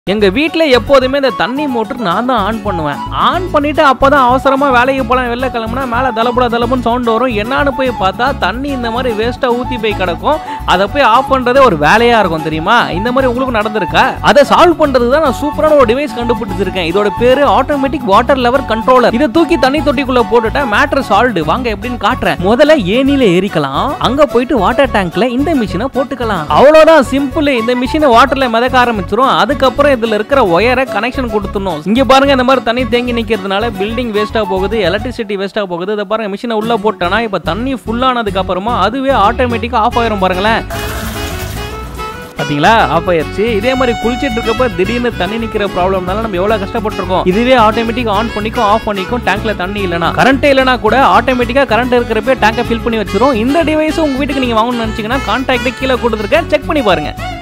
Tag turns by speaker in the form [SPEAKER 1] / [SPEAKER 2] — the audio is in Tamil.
[SPEAKER 1] எங்க வீட்ல எப்போதுமே இந்த தண்ணி மோட்டர் நான் தான் ஆன் பண்ணுவேன் ஆன் பண்ணிட்டு அப்பதான் அவசரமா வேலைக்கு போலாம் வெளில கிளம்புனா மேல தலபுடா தலப்புன்னு சவுண்ட் வரும் என்னன்னு போய் பார்த்தா தண்ணி இந்த மாதிரி வேஸ்டா ஊத்தி போய் கிடக்கும் அதை போய் ஆஃப் பண்றதே ஒரு வேலையா இருக்கும் தெரியுமா இந்த மாதிரி உங்களுக்கு நடந்திருக்கா அதை சால்வ் பண்றதுக்கு தான் நான் சூப்பரான ஒரு டிவைஸ் கண்டுபிடிச்சிருக்கேன் இதோட பேரு ஆட்டோமேட்டிக் வாட்டர் லெவல் கண்ட்ரோலர் இதை தூக்கி தண்ணி தொட்டிக்குள்ள போட்டுட்டா மேட்டர் சால்வ்டு வாங்க எப்படின்னு காட்டுறேன் முதல்ல ஏனில ஏறிக்கலாம் அங்க போயிட்டு வாட்டர் டேங்க்ல இந்த மிஷினை போட்டுக்கலாம் அவ்வளவுதான் சிம்பிள் இந்த மிஷினை வாட்டர்ல மிதக்க ஆரம்பிச்சிரும் அதுக்கப்புறம் இதுல இருக்கிற ஒயரை கனெக்ஷன் கொடுத்துடணும் இங்க பாருங்க இந்த மாதிரி தண்ணி தேங்கி நிக்கிறதுனால பில்டிங் வேஸ்டா போகுது எலக்ட்ரிசிட்டி வேஸ்டா போகுது இதை பாருங்க மிஷினை உள்ள போட்டனா இப்ப தண்ணி ஃபுல் ஆனதுக்கு அப்புறமா அதுவே ஆட்டோமேட்டிக்கா ஆஃப் ஆயிரும் பாருங்களேன் பாத்தீங்களா ஆஃப் ஆயிருச்சு இதே மாதிரி குளிச்சிட்டு இருக்கப்ப திடீர்னு தண்ணி நிக்கிற ப்ராப்ளம்னால நம்ம எவ்வளவு கஷ்டப்பட்டிருக்கோம் இதுவே ஆட்டோமேட்டிக் ஆன் பண்ணிக்கும் ஆஃப் பண்ணிக்கும் டேங்க்ல தண்ணி இல்லனா கரண்ட் இல்லனா கூட ஆட்டோமேட்டிக்கா கரண்ட் இருக்கிறப்ப டேங்கை ஃபில் பண்ணி வச்சிரும் இந்த டிவைஸ் உங்க வீட்டுக்கு நீங்க வாங்கணும்னு நினைச்சீங்கன்னா கான்டாக்ட் கீழே கொடுத்துருக்கேன் செக் பண்ணி பாருங்க